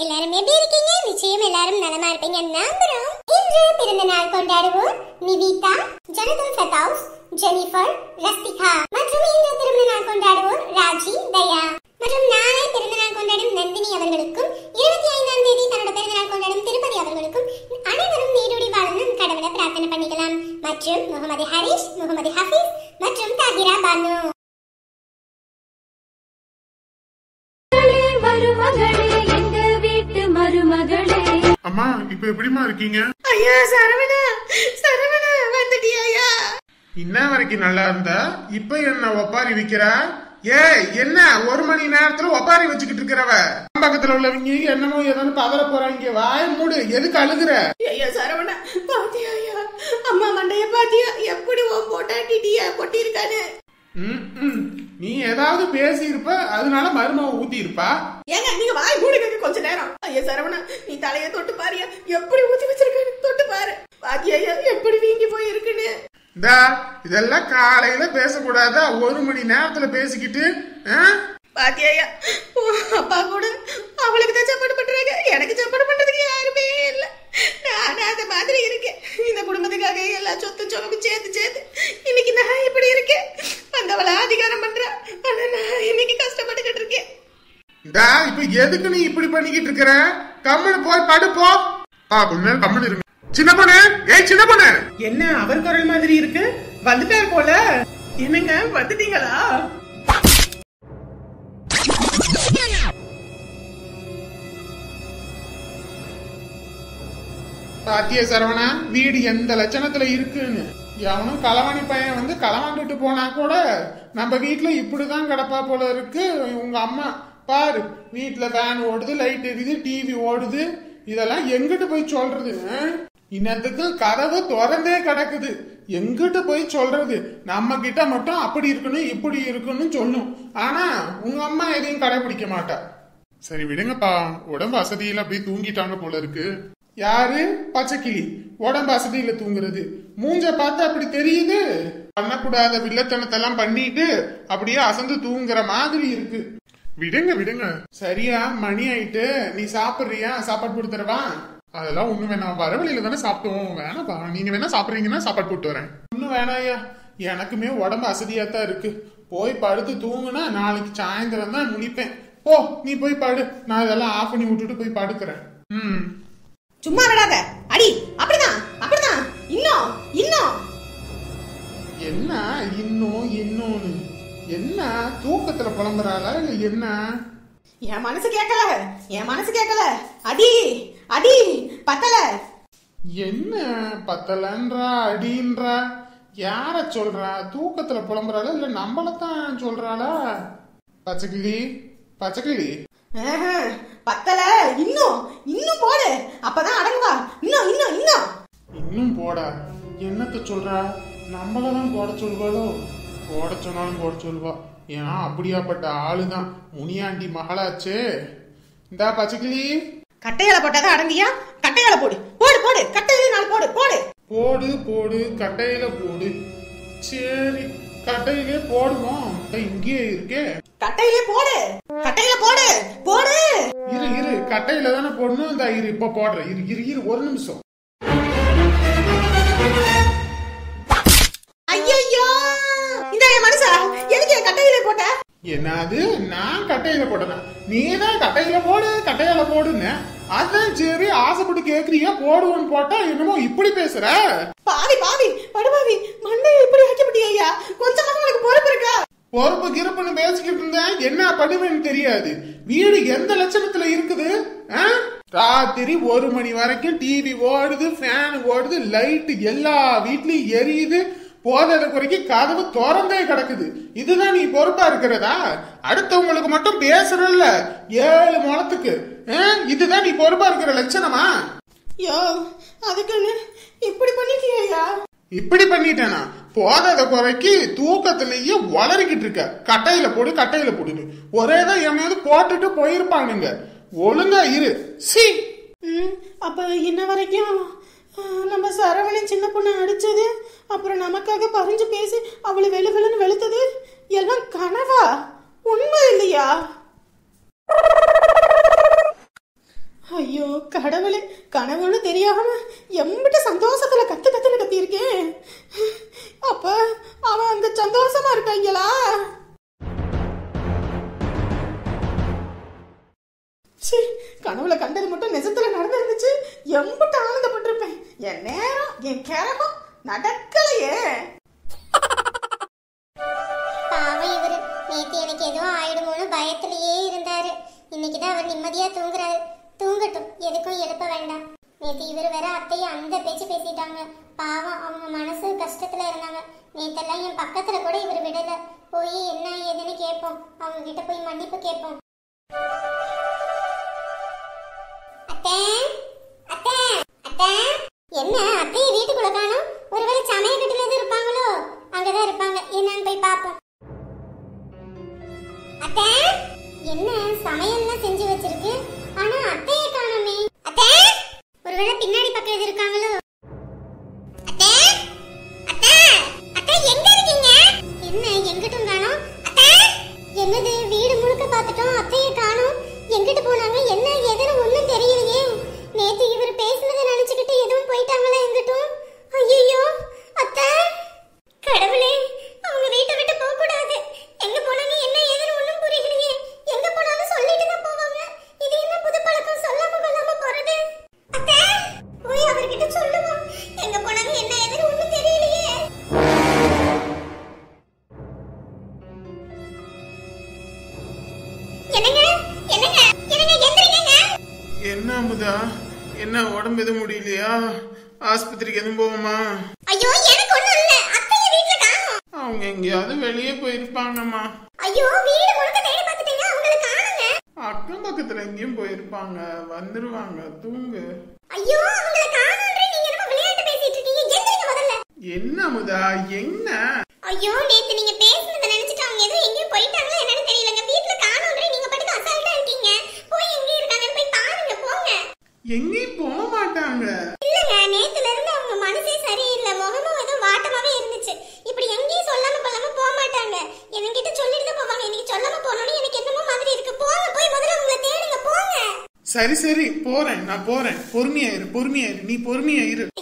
எல்லாரும் எப்படி இருக்கீங்க நிச்சயம் எல்லாரும் நலமா இருப்பீங்க நம்புறோம் இன்று பிறந்த நாள் கொண்டாடுவோம் நிவிதா ஜனதன் சதாஸ் ஜெனிஃபர் ரஸ்திகா மற்றும் இன்று திருமண நாள் கொண்டாடுவோர் ராஜி தயா மற்றும் நாளை பிறந்த நாள் கொண்டாடும் நந்தினி அவர்களுக்கும் இருபத்தி ஐந்தாம் தேதி தன்னோட பிறந்த நாள் கொண்டாடும் திருப்பதி அவர்களுக்கும் அனைவரும் நீடூடி வாழணும் கடவுளை பிரார்த்தனை பண்ணிக்கலாம் மற்றும் முகமது ஹரிஷ் முகமது ஹபீஸ் மற்றும் தாகிரா பானு மருமகளே எங்க வீட்டு மருமகளே அம்மா இப்ப எப்படிமா இருக்கீங்க ஐயா சரவணா சரவணா வந்துட்டியா இன்ன வரைக்கும் நல்லா இருந்த இப்ப என்ன ஒப்பாரி விக்கிற ஏய் என்ன ஒரு மணி நேரத்துல ஒப்பாரி வச்சுக்கிட்டு இருக்கிறவ பக்கத்துல உள்ளவங்க என்னமோ ஏதோன்னு பதற போறாங்க வாய மூடு எதுக்கு அழுகுற ஐயா சரவணா பாத்தியா ஐயா அம்மா மண்டைய பாத்தியா எப்படி உன் பொட்டாட்டிட்டியா கொட்டியிருக்கானு ம், ம். நீ ஏதாவது பேசி இருப்ப அதனால மருமக ஊத்தி இருப்பா ஏங்க நீங்க வாய் மூடுங்க கொஞ்ச நேரம் ஐயா சரவணா நீ தலைய தொட்டு பாரியா எப்படி ஊத்தி வச்சிருக்கானு தொட்டு பாரு பாத்தியா ஐயா எப்படி வீங்கி போய் இருக்குன்னு இந்தா இதெல்லாம் காலையில பேசக்கூடாதா ஒரு மணி நேரத்துல பேசிக்கிட்டு ஆ? பாத்தியா ஐயா உன் அப்பா கூட அவளுக்கு தான் சாப்பாடு பண்றாங்க எனக்கு சாப்பாடு பண்றதுக்கு யாருமே இல்ல நான் அந்த மாதிரி இருக்கேன் இந்த குடும்பத்துக்காக எல்லா சொத்து சொகமும் சேர்த்து சேர்த்து இன்னைக்கு நான் இப்படி இருக்கேன் வந்தவள அதிகாரம் பண்றா ஆனா நான் இன்னைக்கு கஷ்டப்பட்டுக்கிட்டு இருக்கேன் இந்தா இப்ப எதுக்கு நீ இப்படி பண்ணிக்கிட்டு இருக்கிற கம்முனு போய் படுப்போ பா கொஞ்ச நேரம் கம்முனு இருங்க சின்ன பொண்ணு ஏய் சின்ன பொண்ணு என்ன அவர் குரல் மாதிரி இருக்கு வந்துட்டார் போல என்னங்க வந்துட்டீங்களா பாத்திய சரவணா வீடு எந்த லட்சணத்துல இருக்குன்னு எவனும் களவாணி பையன் வந்து களவாண்டுட்டு போனா கூட நம்ம வீட்டுல இப்படிதான் கிடப்பா போல இருக்கு உங்க அம்மா பாரு வீட்டுல ஃபேன் ஓடுது லைட் எரியுது டிவி ஓடுது இதெல்லாம் எங்கிட்டு போய் சொல்றது ஆ? இன்னத்துக்கு கதவு திறந்தே கிடக்குது எங்கிட்ட போய் சொல்றது நம்ம கிட்ட மட்டும் அப்படி இருக்கணும் இப்படி இருக்கணும்னு சொல்லும் ஆனா உங்க அம்மா எதையும் கடைபிடிக்க மாட்டா சரி விடுங்கப்பா உடம்பு அசதியில அப்படியே தூங்கிட்டாங்க போல இருக்கு யாரு பச்சைக்கிளி உடம்பு அசதியில தூங்குறது மூஞ்ச பார்த்தா அப்படி தெரியுது பண்ணக்கூடாத வில்லத்தனத்தெல்லாம் பண்ணிட்டு அப்படியே அசந்து தூங்குற மாதிரி இருக்கு விடுங்க விடுங்க சரியா மணி ஆயிட்டு நீ சாப்பிடுறியா சாப்பாடு போட்டு தரவா அதெல்லாம் ஒண்ணு வேணாம் வர வழியில தானே சாப்பிட்டோம் வேணாப்பா நீங்க வேணா சாப்பிடுறீங்கன்னா சாப்பாடு போட்டு வரேன் ஒன்னும் வேணாயா எனக்குமே உடம்பு அசதியா தான் இருக்கு போய் படுத்து தூங்குனா நாளைக்கு சாயந்தரம் தான் முழிப்பேன் போ நீ போய் படு நான் இதெல்லாம் ஆஃப் பண்ணி விட்டுட்டு போய் படுக்கிறேன் ம் சும்மா விடாத அடி அப்படிதான் அப்படிதான் இன்னும் இன்னும் என்ன இன்னும் இன்னொன்னு என்ன தூக்கத்துல புலம்புறாளா இல்ல என்ன என் மனசு கேட்கல என் மனசு கேட்கல அடி அடி பத்தல என்ன பத்தலன்றா அடின்றா யார சொல்றா தூக்கத்துல புலம்புறாளா இல்ல நம்மளத்தான் சொல்றாளா பச்சைக்கிளி பச்சைக்கிளி ஆஹா, பத்தல இன்னும் இன்னும் போடு அப்பதான் அடங்குவா இன்னும் இன்னும் இன்னும் இன்னும் போடா என்னத்த சொல்றா நம்மளதான் போட சொல்வாளோ போட சொன்னாலும் போட சொல்வா ஏன்னா அப்படியாப்பட்ட ஆளுதான் முனியாண்டி மகளாச்சே இந்தா பச்சைக்கிளி கட்டையால போட்டாதான் அடங்கியா கட்டையால போடு போடு போடு கட்டையில நாலு போடு போடு போடு போடு கட்டையில போடு சரி கட்டையிலே போடுவோம் இந்த இங்கேயே இருக்கே கட்டையிலே போடு கட்டையில போடு போடு இரு இரு கட்டையில தானே போடணும் இந்த இரு இப்ப போடுறேன் இரு இரு இரு ஒரு நிமிஷம் ஐயோ இந்த என் மனுஷா எதுக்கு என் கட்டையிலே போட்ட என்னது நான் கட்டையில போட்டேனா நீ தான் கட்டையில போடு கட்டையில போடுன்னு அதான் சரி ஆசைப்பட்டு கேக்குறியா போடுவோன்னு போட்டா என்னமோ இப்படி பேசுற பாவி பாவி படுபாவி மண்டையை இப்படி ஆக்கிவிட்டியா ஐயா கொஞ்சமாக உனக்கு பொறுப்பு இருக்கா பொறுப்பு கிறுப்புன்னு பேசிக்கிட்டு இருந்தேன் என்ன பண்ணுவேன்னு தெரியாது வீடு எந்த லட்சணத்துல இருக்குது ஆ? ராத்திரி ஒரு மணி வரைக்கும் டிவி ஓடுது ஃபேன் ஓடுது லைட் எல்லா வீட்லயும் எரியுது போதாத குறைக்கு கதவு திறந்தே கிடக்குது இதுதான் நீ பொறுப்பா இருக்கிறதா அடுத்தவங்களுக்கு மட்டும் பேசுறல்ல ஏழு முளத்துக்கு ஆ? இதுதான் நீ பொறுப்பா இருக்கிற லட்சணமா ஐயோ அதுக்குன்னு இப்படி பண்ணிட்டியா ஐயா இப்படி பண்ணிட்டேனா போதாத குறைக்கு தூக்கத்திலேயே வளரிக்கிட்டு இருக்க கட்டையில போடு கட்டையில போடுன்னு ஒரே தான் எவனையாவது போட்டுட்டு போயிருப்பானுங்க ஒழுங்கா இரு சி ம், அப்ப இன்ன வரைக்கும் ஆ, நம்ம சரவணன் சின்ன பொண்ணை அடிச்சது அப்புறம் நமக்காக பறிஞ்சு பேசி அவளை வெளு வெளுன்னு வெளுத்தது எல்லாம் கனவா உண்மை இல்லையா ஐயோ கடவுளே கனவுன்னு தெரியாம எம்பிட்ட சந்தோஷத்துல கத்து கத்துன்னு கத்தியிருக்கேன் அப்ப அவன் அந்த சந்தோஷமா இருக்காங்களா ச்சீ, கனவுல கண்டது மட்டும் நிஜத்துல நடந்திருந்துச்சு எம்பிட்ட ஆனந்தப்பட்டிருப்பேன் என் நேரம் என் கிரகம் நடக்கலையே பாவம் இவரு நேத்து எனக்கு ஏதோ ஆயிடுமோன்னு பயத்திலேயே இருந்தாரு இன்னைக்கு தான் அவர் நிம்மதியா தூங்குறாரு தூங்கட்டும் எதுக்கும் எழுப்ப வேண்டாம் நேத்து இவர் வேற அத்தையை அந்த பேச்சு பேசிட்டாங்க பாவம் அவங்க மனசு கஷ்டத்துல இருந்தாங்க நேத்தெல்லாம் என் பக்கத்துல கூட இவர் விடல போய் என்ன ஏதுன்னு கேட்போம் அவங்க கிட்ட போய் மன்னிப்பு கேட்போம் அத்தை அத்தை அத்தை என்ன அத்தையை வீட்டுக்குள்ள காணோம் ஒருவேளை சமையல் கட்டுல எதுவும் இருப்பாங்களோ அங்கதான் இருப்பாங்க என்னன்னு போய் பாப்போம் அத்தை என்ன சமையல்லாம் செஞ்சு வச்சிருக்கு ஆனா அத்தையை காணோமே அத்தை ஒருவேளை பின்னாடி பக்கம் எது இருக்காங்களோ அத்தை அத்தை அத்தை எங்க இருக்கீங்க என்ன எங்கிட்டும் காணோம் அத்தை என்னது வீடு முழுக்க பார்த்துட்டோம் அத்தையை காணோம் எங்கிட்டு போனாங்க என்ன எதுன்னு ஒண்ணும் தெரியலையே நேத்து இவர் பேசுனதை நினைச்சுக்கிட்டு எதுவும் போயிட்டாங்களா எங்கிட்டும் ஐயோ அத்தை கடவுளே அவங்க வீட்டை விட்டு போக கூடாது எங்க போனாங்க என்ன ஏதுன்னு ஒண்ணும் புரியலையே எங்க போனாலும் சொல்லிட்டு தான் போவாங்க இது என்ன புது பழக்கம் சொல்லாம கொள்ளாம போறது அத்தை போய் அவர்கிட்ட சொல்லுவோம் எங்க போனாங்க என்ன ஏதுன்னு ஒண்ணும் தெரியலையே என்னங்க என்னங்க என்னங்க எந்திரிங்க என்ன அமுதா என்ன உடம்பு எதுவும் முடியலையா ஆஸ்பத்திரிக்கு எதுவும் போவோமா ஐயோ எனக்கு ஒண்ணும் இல்ல அத்தைய வீட்ல காணோம் அவங்க எங்கேயாவது வெளியே போயிருப்பாங்கம்மா ஐயோ வீடு முழுக்க தேடி பார்த்துட்டீங்க அவங்கள காணுங்க அக்கம் பக்கத்துல எங்கேயும் போயிருப்பாங்க வந்துருவாங்க தூங்கு ஐயோ அவங்கள காணோன்றே நீங்க என்ன விளையாட்டு பேசிட்டு இருக்கீங்க எந்திரிங்க முதல்ல என்ன அமுதா என்ன ஐயோ நேத்து நீங்க பேசுனத நினைச்சிட்டு அவங்க ஏதோ எங்கேயோ போயிட்டாங்களா என்னன்னு தெரியலங்க வீட்ல காணோன்றே நீங்க பாட்டுக்கு அசால்ட்டா இருக்கீங்க போய் எங்க இருக்காங்கன்னு போய் பாருங்க போங்க எங்கேயும் போக மாட்டாங்க இல்லங்க நேத்துல இருந்து அவங்க மனசே சரியில்லை முகமும் ஏதோ வாட்டமாவே இருந்துச்சு இப்படி எங்கேயும் சொல்லாம கொள்ளாம போக மாட்டாங்க என்கிட்ட சொல்லிட்டு தான் போவாங்க இன்னைக்கு சொல்லாம போனோன்னு எனக்கு என்னமோ மாதிரி இருக்கு போங்க போய் முதல்ல உங்களை தேடுங்க போங்க சரி சரி போறேன் நான் போறேன் பொறுமையாயிரு பொறுமையாயிரு நீ பொறுமையாயிரு